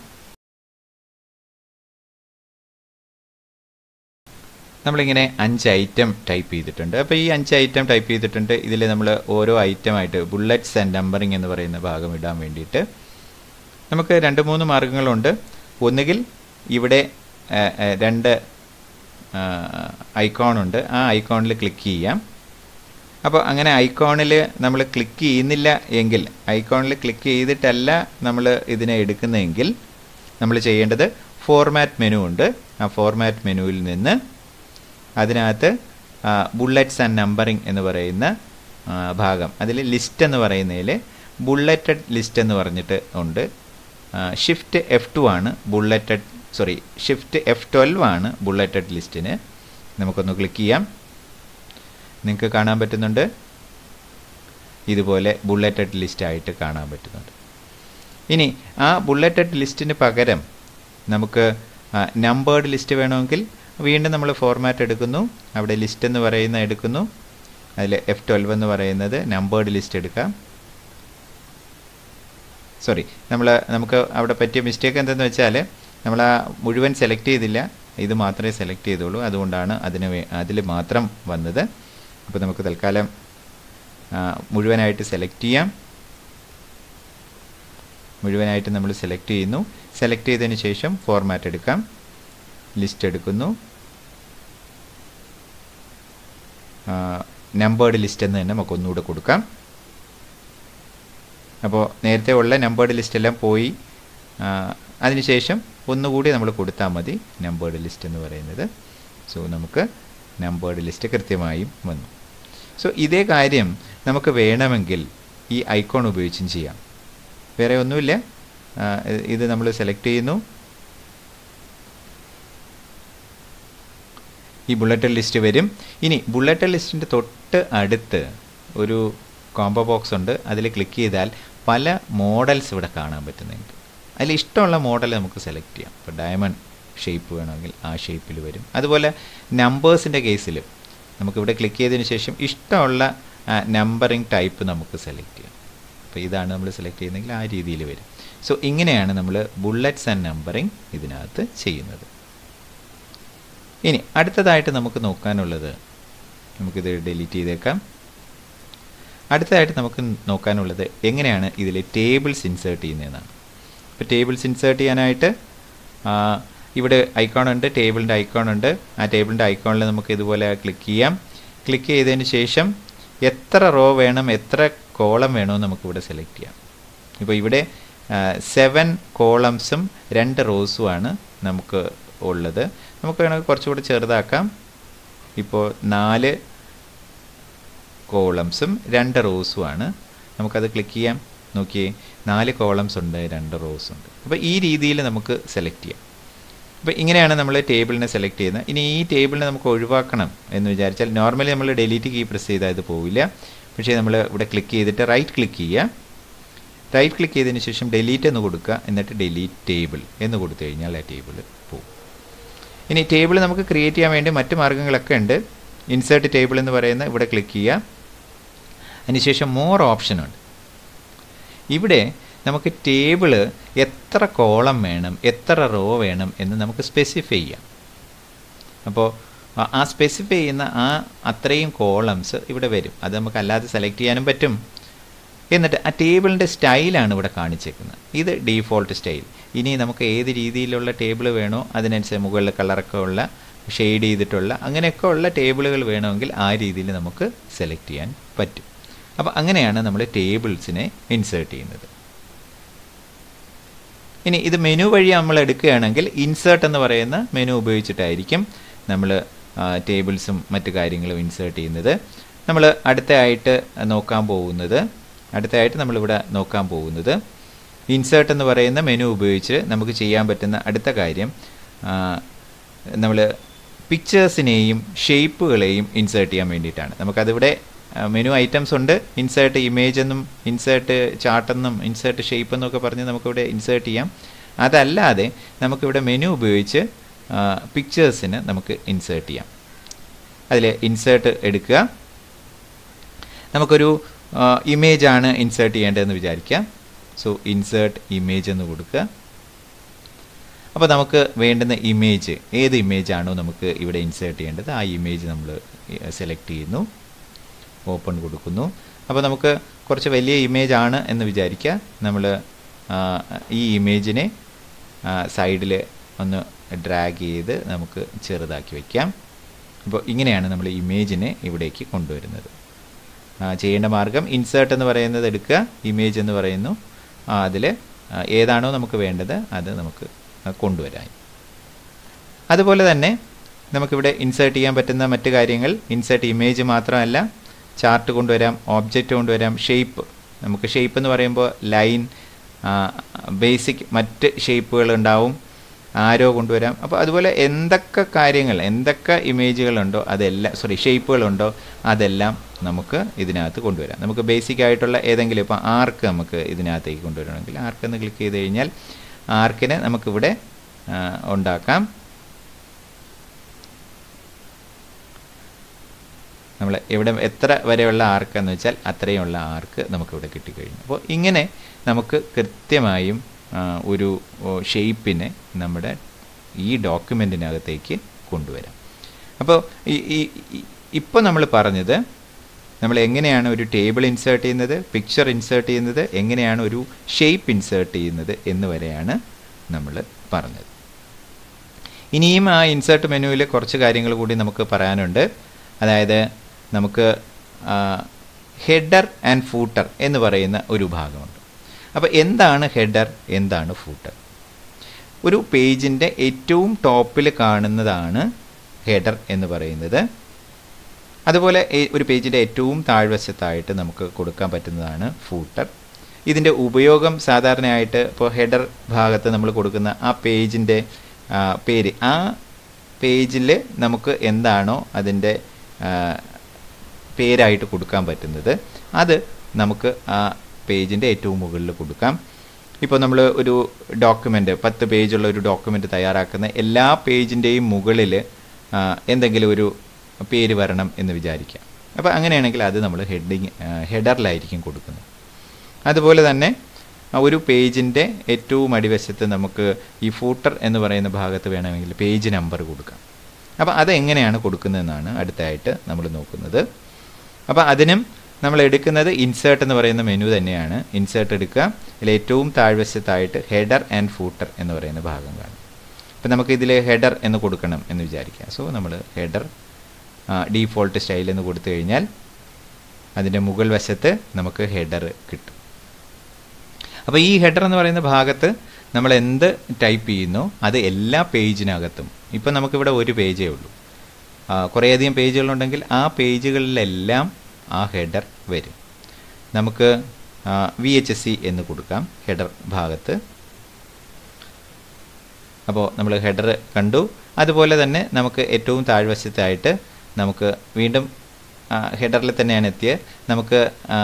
നമ്മളിങ്ങനെ അഞ്ച് ഐറ്റം ടൈപ്പ് ചെയ്തിട്ടുണ്ട് അപ്പോൾ ഈ അഞ്ച് ഐറ്റം ടൈപ്പ് ചെയ്തിട്ടുണ്ട് ഇതിൽ നമ്മൾ ഓരോ ഐറ്റമായിട്ട് ബുള്ളറ്റ്സ് ആൻഡ് നമ്പറിംഗ് എന്ന് പറയുന്ന ഭാഗം ഇടാൻ വേണ്ടിയിട്ട് നമുക്ക് രണ്ട് മൂന്ന് മാർഗങ്ങളുണ്ട് ഒന്നുകിൽ ഇവിടെ ആ, ആ, രണ്ട് ഐക്കോൺ ഉണ്ട് ആ ഐക്കോണിൽ ക്ലിക്ക് ചെയ്യാം അപ്പോൾ അങ്ങനെ ഐക്കോണിൽ നമ്മൾ ക്ലിക്ക് ചെയ്യുന്നില്ല എങ്കിൽ ഐക്കോണിൽ ക്ലിക്ക് ചെയ്തിട്ടല്ല നമ്മൾ ഇതിനെ എടുക്കുന്നതെങ്കിൽ നമ്മൾ ചെയ്യേണ്ടത് ഫോർമാറ്റ് മെനു ഉണ്ട് ആ ഫോർമാറ്റ് മെനുവിൽ നിന്ന് അതിനകത്ത് ബുള്ളറ്റ്സ് ആൻഡ് നമ്പറിംഗ് എന്ന് പറയുന്ന ആ, ഭാഗം അതിൽ ലിസ്റ്റ് എന്ന് പറയുന്നതിൽ ബുള്ളറ്റഡ് ലിസ്റ്റ് എന്ന് പറഞ്ഞിട്ട് ഉണ്ട് ഷിഫ്റ്റ് എഫ് ടു ആണ് bulleted sorry shift F twelve ആണ് ബുള്ളറ്റഡ് ലിസ്റ്റിന് നമുക്കൊന്ന് ക്ലിക്ക് ചെയ്യാം നിങ്ങൾക്ക് കാണാൻ പറ്റുന്നുണ്ട് ഇതുപോലെ ബുള്ളറ്റഡ് ലിസ്റ്റ് ആയിട്ട് കാണാൻ പറ്റുന്നുണ്ട് ഇനി ആ ബുള്ളറ്റഡ് ലിസ്റ്റിന് പകരം നമുക്ക് നമ്പേർഡ് ലിസ്റ്റ് വേണമെങ്കിൽ വീണ്ടും നമ്മൾ ഫോർമാറ്റ് എടുക്കുന്നു അവിടെ ലിസ്റ്റ് എന്ന് പറയുന്ന എടുക്കുന്നു അതിൽ എഫ് ട്വൽവ് എന്ന് പറയുന്നത് നമ്പേർഡ് ലിസ്റ്റ് എടുക്കാം സോറി നമ്മൾ നമുക്ക് അവിടെ പറ്റിയ മിസ്റ്റേക്ക് എന്തെന്ന് വെച്ചാൽ നമ്മൾ ആ മുഴുവൻ സെലക്ട് ചെയ്തില്ല ഇത് മാത്രമേ സെലക്ട് ചെയ്തുള്ളൂ അതുകൊണ്ടാണ് അതിന് അതിൽ മാത്രം വന്നത് അപ്പോൾ നമുക്ക് തൽക്കാലം ആ, മുഴുവനായിട്ട് സെലക്ട് ചെയ്യാം മുഴുവനായിട്ട് നമ്മൾ സെലക്ട് ചെയ്യുന്നു സെലക്ട് ചെയ്തതിന് ശേഷം ഫോർമാറ്റ് എടുക്കാം ലിസ്റ്റ് എടുക്കുന്നു നമ്പേർഡ് ലിസ്റ്റ് എന്ന് തന്നെ നമുക്ക് ഒന്നുകൂടെ കൊടുക്കാം അപ്പോൾ നേരത്തെ ഉള്ള നമ്പേർഡ് ലിസ്റ്റ് എല്ലാം പോയി ആ, അതിനുശേഷം ഒന്നുകൂടി നമ്മൾ കൊടുത്താൽ മതി നമ്പേർഡ് ലിസ്റ്റ് എന്ന് പറയുന്നത് സോ നമുക്ക് നമ്പേർഡ് ലിസ്റ്റ് കൃത്യമായും വന്നു സോ ഇതേ കാര്യം നമുക്ക് വേണമെങ്കിൽ ഈ ഐക്കോൺ ഉപയോഗിച്ചും ചെയ്യാം വേറെ ഒന്നുമില്ല ആ, ഇത് ഇത് നമ്മൾ സെലക്ട് ചെയ്യുന്നു ഈ ബുള്ളറ്റ് ലിസ്റ്റ് വരും ഇനി ബുള്ളറ്റ് ലിസ്റ്റിൻ്റെ തൊട്ട് അടുത്ത് ഒരു കോംബോ ബോക്സ് ഉണ്ട് അതിൽ ക്ലിക്ക് ചെയ്താൽ പല മോഡൽസ് ഇവിടെ കാണാൻ പറ്റുന്നുണ്ട് അതിൽ ഇഷ്ടമുള്ള മോഡൽ നമുക്ക് സെലക്ട് ചെയ്യാം ഇപ്പോൾ ഡയമണ്ട് ഷേപ്പ് വേണമെങ്കിൽ ആ ഷേപ്പിൽ വരും അതുപോലെ നമ്പേഴ്സിൻ്റെ കേസിൽ നമുക്കിവിടെ ക്ലിക്ക് ചെയ്തതിന് ശേഷം ഇഷ്ടമുള്ള നമ്പറിങ് ടൈപ്പ് നമുക്ക് സെലക്ട് ചെയ്യാം അപ്പോൾ ഇതാണ് നമ്മൾ സെലക്ട് ചെയ്യുന്നതെങ്കിൽ ആ രീതിയിൽ വരും സോ ഇങ്ങനെയാണ് നമ്മൾ ബുള്ളറ്റ്സ് ആൻഡ് നമ്പറിങ് ഇതിനകത്ത് ചെയ്യുന്നത് ഇനി അടുത്തതായിട്ട് നമുക്ക് നോക്കാനുള്ളത് നമുക്കിത് ഡിലീറ്റ് ചെയ്തേക്കാം അടുത്തതായിട്ട് നമുക്ക് നോക്കാനുള്ളത് എങ്ങനെയാണ് ഇതിൽ ടേബിൾസ് ഇൻസേർട്ട് ചെയ്യുന്നതെന്നാണ് ഇപ്പോൾ ടേബിൾസ് ഇൻസേർട്ട് ചെയ്യാനായിട്ട് ആ, ഇവിടെ ഐക്കോൺ ഉണ്ട് ടേബിളിൻ്റെ ഐക്കോൺ ഉണ്ട് ആ ടേബിളിൻ്റെ ഐക്കോണിൽ നമുക്ക് ഇതുപോലെ ക്ലിക്ക് ചെയ്യാം ക്ലിക്ക് ചെയ്തതിന് ശേഷം എത്ര റോ വേണം എത്ര കോളം വേണമെന്ന് നമുക്കിവിടെ സെലക്ട് ചെയ്യാം ഇപ്പോൾ ഇവിടെ സെവൻ കോളംസും രണ്ട് റോസുമാണ് നമുക്ക് ഉള്ളത് നമുക്ക് വേണമെങ്കിൽ കുറച്ചുകൂടി ചെറുതാക്കാം ഇപ്പോൾ നാല് കോളംസും രണ്ട് റോസുമാണ് നമുക്കത് ക്ലിക്ക് ചെയ്യാം നോക്കിയേ നാല് കോളംസ് ഉണ്ട് രണ്ട് റോസ് ഉണ്ട് അപ്പോൾ ഈ രീതിയിൽ നമുക്ക് സെലക്ട് ചെയ്യാം അപ്പോൾ ഇങ്ങനെയാണ് നമ്മൾ ടേബിളിനെ സെലക്ട് ചെയ്യുന്നത് ഇനി ഈ ടേബിളിനെ നമുക്ക് ഒഴിവാക്കണം എന്ന് വിചാരിച്ചാൽ നോർമലി നമ്മൾ ഡിലീറ്റ് കീ പ്രസ് ചെയ്താൽ ഇത് പോവില്ല പക്ഷേ നമ്മൾ ഇവിടെ ക്ലിക്ക് ചെയ്തിട്ട് റൈറ്റ് ക്ലിക്ക് ചെയ്യുക റൈറ്റ് ക്ലിക്ക് ചെയ്തതിന് ശേഷം ഡിലീറ്റ് എന്ന് കൊടുക്കുക എന്നിട്ട് ഡിലീറ്റ് ടേബിൾ എന്ന് കൊടുത്തു കഴിഞ്ഞാൽ ആ ടേബിൾ പോകും ഇനി ടേബിൾ നമുക്ക് ക്രിയേറ്റ് ചെയ്യാൻ വേണ്ടി മറ്റ് മാർഗ്ഗങ്ങളൊക്കെ ഉണ്ട് ഇൻസേർട്ട് ടേബിൾ എന്ന് പറയുന്ന ഇവിടെ ക്ലിക്ക് ചെയ്യുക അതിനുശേഷം മോർ ഓപ്ഷൻ ഉണ്ട് ഇവിടെ നമുക്ക് ടേബിള് എത്ര കോളം വേണം എത്ര റോ വേണം എന്ന് നമുക്ക് സ്പെസിഫൈ ചെയ്യാം അപ്പോൾ ആ- ആ സ്പെസിഫൈ ചെയ്യുന്ന ആ അത്രയും കോളംസ് ഇവിടെ വരും അത് നമുക്ക് അല്ലാതെ സെലക്ട് ചെയ്യാനും പറ്റും എന്നിട്ട് ആ ടേബിളിൻ്റെ സ്റ്റൈലാണ് ഇവിടെ കാണിച്ചേക്കുന്നത് ഇത് ഡീഫോൾട്ട് സ്റ്റൈൽ ഇനി നമുക്ക് ഏത് രീതിയിലുള്ള ടേബിൾ വേണോ അതിനനുസരിച്ച് മുകളിൽ കളറൊക്കെ ഉള്ള ഷെയ്ഡ് ചെയ്തിട്ടുള്ള അങ്ങനെയൊക്കെ ഉള്ള ടേബിളുകൾ വേണമെങ്കിൽ ആ രീതിയിൽ നമുക്ക് സെലക്ട് ചെയ്യാൻ പറ്റും അപ്പോൾ അങ്ങനെയാണ് നമ്മൾ ടേബിൾസിനെ ഇൻസേർട്ട് ചെയ്യുന്നത് ഇനി ഇത് മെനു വഴി നമ്മൾ എടുക്കുകയാണെങ്കിൽ ഇൻസേർട്ട് എന്ന് പറയുന്ന മെനു ഉപയോഗിച്ചിട്ടായിരിക്കും നമ്മൾ ടേബിൾസും മറ്റു കാര്യങ്ങളും ഇൻസേർട്ട് ചെയ്യുന്നത് നമ്മൾ അടുത്തതായിട്ട് നോക്കാൻ പോകുന്നത് അടുത്തതായിട്ട് നമ്മളിവിടെ നോക്കാൻ പോകുന്നത് ഇൻസേർട്ട് എന്ന് പറയുന്ന മെനു ഉപയോഗിച്ച് നമുക്ക് ചെയ്യാൻ പറ്റുന്ന അടുത്ത കാര്യം നമ്മൾ പിക്ചേഴ്സിനെയും ഷേപ്പുകളെയും ഇൻസേർട്ട് ചെയ്യാൻ വേണ്ടിയിട്ടാണ് നമുക്കതിവിടെ മെനു ഐറ്റംസ് ഉണ്ട് ഇൻസേർട്ട് ഇമേജ് എന്നും ഇൻസേർട്ട് ചാർട്ട് എന്നും ഇൻസേർട്ട് ഷേപ്പ് എന്നൊക്കെ പറഞ്ഞ് നമുക്കിവിടെ ഇൻസേർട്ട് ചെയ്യാം അതല്ലാതെ നമുക്കിവിടെ മെനു ഉപയോഗിച്ച് പിക്ചേഴ്സിന് നമുക്ക് ഇൻസേർട്ട് ചെയ്യാം അതിൽ ഇൻസേർട്ട് എടുക്കുക നമുക്കൊരു ഇമേജ് ആണ് ഇൻസേർട്ട് ചെയ്യേണ്ടതെന്ന് വിചാരിക്കാം സോ ഇൻസേർട്ട് ഇമേജ് എന്ന് കൊടുക്കുക അപ്പോൾ നമുക്ക് വേണ്ടുന്ന ഇമേജ് ഏത് ഇമേജ് ആണോ നമുക്ക് ഇവിടെ ഇൻസേർട്ട് ചെയ്യേണ്ടത് ആ ഇമേജ് നമ്മൾ സെലക്ട് ചെയ്യുന്നു ഓപ്പൺ കൊടുക്കുന്നു അപ്പോൾ നമുക്ക് കുറച്ച് വലിയ ഇമേജ് ആണ് എന്ന് വിചാരിക്കുക നമ്മൾ ഈ ഇമേജിനെ സൈഡിൽ ഒന്ന് ഡ്രാഗ് ചെയ്ത് നമുക്ക് ചെറുതാക്കി വയ്ക്കാം അപ്പോൾ ഇങ്ങനെയാണ് നമ്മൾ ഇമേജിനെ ഇവിടേക്ക് കൊണ്ടുവരുന്നത് ചെയ്യേണ്ട മാർഗം ഇൻസേർട്ട് എന്ന് പറയുന്നത് എടുക്കുക ഇമേജ് എന്ന് പറയുന്നു അതിൽ ഏതാണോ നമുക്ക് വേണ്ടത് അത് നമുക്ക് കൊണ്ടുവരാൻ അതുപോലെ തന്നെ നമുക്കിവിടെ ഇൻസേർട്ട് ചെയ്യാൻ പറ്റുന്ന മറ്റു കാര്യങ്ങൾ ഇൻസേർട്ട് ഇമേജ് മാത്രമല്ല ചാർട്ട് കൊണ്ടുവരാം ഓബ്ജക്റ്റ് കൊണ്ടുവരാം ഷേപ്പ് നമുക്ക് ഷേപ്പ് എന്ന് പറയുമ്പോൾ ലൈൻ ബേസിക് മറ്റ് ഷേപ്പുകൾ ഉണ്ടാവും ആരോ കൊണ്ടുവരാം അപ്പോൾ അതുപോലെ എന്തൊക്കെ കാര്യങ്ങൾ എന്തൊക്കെ ഇമേജുകളുണ്ടോ അതെല്ലാം സോറി ഷേപ്പുകളുണ്ടോ അതെല്ലാം നമുക്ക് ഇതിനകത്ത് കൊണ്ടുവരാം നമുക്ക് ബേസിക് ആയിട്ടുള്ള ഏതെങ്കിലും ഇപ്പോൾ ആർക്ക് നമുക്ക് ഇതിനകത്തേക്ക് കൊണ്ടുവരണമെങ്കിൽ ആർക്ക് എന്ന് ക്ലിക്ക് ചെയ്ത് കഴിഞ്ഞാൽ ആർക്കിനെ നമുക്കിവിടെ ഉണ്ടാക്കാം നമ്മൾ ഇവിടെ എത്ര വരെയുള്ള ആർക്ക് എന്ന് വെച്ചാൽ അത്രയുമുള്ള ആർക്ക് നമുക്കിവിടെ കിട്ടിക്കഴിഞ്ഞു അപ്പോൾ ഇങ്ങനെ നമുക്ക് കൃത്യമായും ഒരു ഷേപ്പിനെ നമ്മുടെ ഈ ഡോക്യുമെൻറ്റിനകത്തേക്ക് കൊണ്ടുവരാം അപ്പോൾ ഈ ഇപ്പോൾ നമ്മൾ പറഞ്ഞത് നമ്മൾ എങ്ങനെയാണ് ഒരു ടേബിൾ ഇൻസേർട്ട് ചെയ്യുന്നത് പിക്ചർ ഇൻസേർട്ട് ചെയ്യുന്നത് എങ്ങനെയാണ് ഒരു ഷേപ്പ് ഇൻസേർട്ട് ചെയ്യുന്നത് എന്ന് വരെയാണ് നമ്മൾ പറഞ്ഞത് ഇനിയും ആ ഇൻസേർട്ട് മെനുവിൽ കുറച്ച് കാര്യങ്ങൾ കൂടി നമുക്ക് പറയാനുണ്ട് അതായത് നമുക്ക് ഹെഡർ ആൻഡ് ഫൂട്ടർ എന്ന് പറയുന്ന ഒരു ഭാഗമുണ്ട് അപ്പോൾ എന്താണ് ഹെഡർ എന്താണ് ഫൂട്ടർ ഒരു പേജിൻ്റെ ഏറ്റവും ടോപ്പിൽ കാണുന്നതാണ് ഹെഡർ എന്ന് പറയുന്നത് അതുപോലെ ഒരു പേജിൻ്റെ ഏറ്റവും താഴ്വശത്തായിട്ട് നമുക്ക് കൊടുക്കാൻ പറ്റുന്നതാണ് ഫൂട്ടർ ഇതിൻ്റെ ഉപയോഗം സാധാരണയായിട്ട് ഇപ്പോൾ ഹെഡർ ഭാഗത്ത് നമ്മൾ കൊടുക്കുന്ന ആ പേജിൻ്റെ പേര് ആ പേജിൽ നമുക്ക് എന്താണോ അതിൻ്റെ പേരായിട്ട് കൊടുക്കാൻ പറ്റുന്നത് അത് നമുക്ക് ആ പേജിൻ്റെ ഏറ്റവും മുകളിൽ കൊടുക്കാം ഇപ്പോൾ നമ്മൾ ഒരു ഡോക്യുമെൻ്റ് പത്ത് പേജുള്ള ഒരു ഡോക്യുമെൻ്റ് തയ്യാറാക്കുന്ന എല്ലാ പേജിൻ്റെയും മുകളിൽ എന്തെങ്കിലും ഒരു പേര് വരണം എന്ന് വിചാരിക്കാം അപ്പോൾ അങ്ങനെയാണെങ്കിൽ അത് നമ്മൾ ഹെഡിങ് ഹെഡറിലായിരിക്കും കൊടുക്കുന്നത് അതുപോലെ തന്നെ ഒരു പേജിൻ്റെ ഏറ്റവും അടിവശത്ത് നമുക്ക് ഈ ഫൂട്ടർ എന്ന് പറയുന്ന ഭാഗത്ത് വേണമെങ്കിൽ പേജ് നമ്പർ കൊടുക്കാം അപ്പോൾ അതെങ്ങനെയാണ് കൊടുക്കുന്നതെന്നാണ് അടുത്തായിട്ട് നമ്മൾ നോക്കുന്നത് അപ്പോൾ അതിനും നമ്മൾ എടുക്കുന്നത് ഇൻസേർട്ട് എന്ന് പറയുന്ന മെനു തന്നെയാണ് ഇൻസേർട്ട് എടുക്കുക അതിൽ ഏറ്റവും താഴ്വശത്തായിട്ട് ഹെഡർ ആൻഡ് ഫൂട്ടർ എന്ന് പറയുന്ന ഭാഗം കാണും അപ്പോൾ നമുക്ക് ഇതിൽ ഹെഡർ എന്ന് കൊടുക്കണം എന്ന് വിചാരിക്കുക സോ നമ്മൾ ഹെഡർ ഡീഫോൾട്ട് സ്റ്റൈൽ എന്ന് കൊടുത്തു കഴിഞ്ഞാൽ അതിൻ്റെ മുകൾ വശത്ത് നമുക്ക് ഹെഡർ കിട്ടും അപ്പോൾ ഈ ഹെഡർ എന്ന് പറയുന്ന ഭാഗത്ത് നമ്മൾ എന്ത് ടൈപ്പ് ചെയ്യുന്നോ അത് എല്ലാ പേജിനകത്തും ഇപ്പം നമുക്കിവിടെ ഒരു പേജേ ഉള്ളൂ കുറേയധികം പേജുകളുണ്ടെങ്കിൽ ആ പേജുകളിലെല്ലാം ആ ഹെഡർ വരും നമുക്ക് വി എച്ച് എസ് സി എന്ന് കൊടുക്കാം ഹെഡർ ഭാഗത്ത് അപ്പോൾ നമ്മൾ ഹെഡർ കണ്ടു അതുപോലെ തന്നെ നമുക്ക് ഏറ്റവും താഴ്വശത്തായിട്ട് നമുക്ക് വീണ്ടും ഹെഡറിൽ തന്നെയാണ് എത്തിയത് നമുക്ക്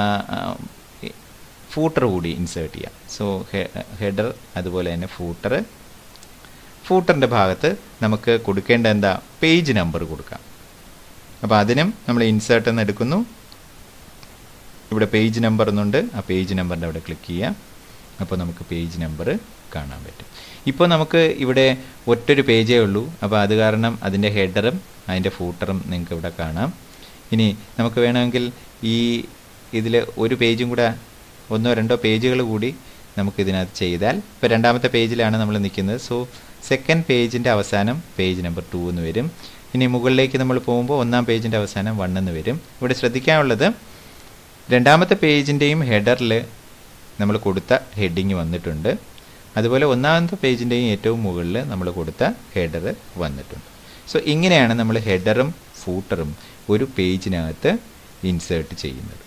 ഫൂട്ടർ കൂടി ഇൻസേർട്ട് ചെയ്യാം സോ ഹെഡർ അതുപോലെ തന്നെ ഫൂട്ടർ ഫൂട്ടറിൻ്റെ ഭാഗത്ത് നമുക്ക് കൊടുക്കേണ്ട എന്താ പേജ് നമ്പർ കൊടുക്കാം അപ്പോൾ അതിനും നമ്മൾ ഇൻസേർട്ട് എന്ന് എടുക്കുന്നു ഇവിടെ പേജ് നമ്പർ എന്നുണ്ട് ആ പേജ് നമ്പറിൻ്റെ അവിടെ ക്ലിക്ക് ചെയ്യാം അപ്പോൾ നമുക്ക് പേജ് നമ്പർ കാണാൻ പറ്റും ഇപ്പോൾ നമുക്ക് ഇവിടെ ഒറ്റൊരു പേജേ ഉള്ളൂ അപ്പോൾ അത് കാരണം അതിൻ്റെ ഹെഡറും അതിൻ്റെ ഫൂട്ടറും നിങ്ങൾക്ക് ഇവിടെ കാണാം ഇനി നമുക്ക് വേണമെങ്കിൽ ഈ ഇതിൽ ഒരു പേജും കൂടെ ഒന്നോ രണ്ടോ പേജുകൾ കൂടി നമുക്ക് ഇതിനകത്ത് ചെയ്താൽ ഇപ്പോൾ രണ്ടാമത്തെ പേജിലാണ് നമ്മൾ നിൽക്കുന്നത് സോ സെക്കൻഡ് പേജിൻ്റെ അവസാനം പേജ് നമ്പർ ടു എന്ന് വരും ഇനി മുകളിലേക്ക് നമ്മൾ പോകുമ്പോൾ ഒന്നാം പേജിൻ്റെ അവസാനം വൺ എന്ന് വരും ഇവിടെ ശ്രദ്ധിക്കാനുള്ളത് രണ്ടാമത്തെ പേജിൻ്റെയും ഹെഡറിൽ നമ്മൾ കൊടുത്ത ഹെഡിങ് വന്നിട്ടുണ്ട് അതുപോലെ ഒന്നാമത്തെ പേജിൻ്റെയും ഏറ്റവും മുകളിൽ നമ്മൾ കൊടുത്ത ഹെഡർ വന്നിട്ടുണ്ട് സോ ഇങ്ങനെയാണ് നമ്മൾ ഹെഡറും ഫൂട്ടറും ഒരു പേജിനകത്ത് ഇൻസേർട്ട് ചെയ്യുന്നത്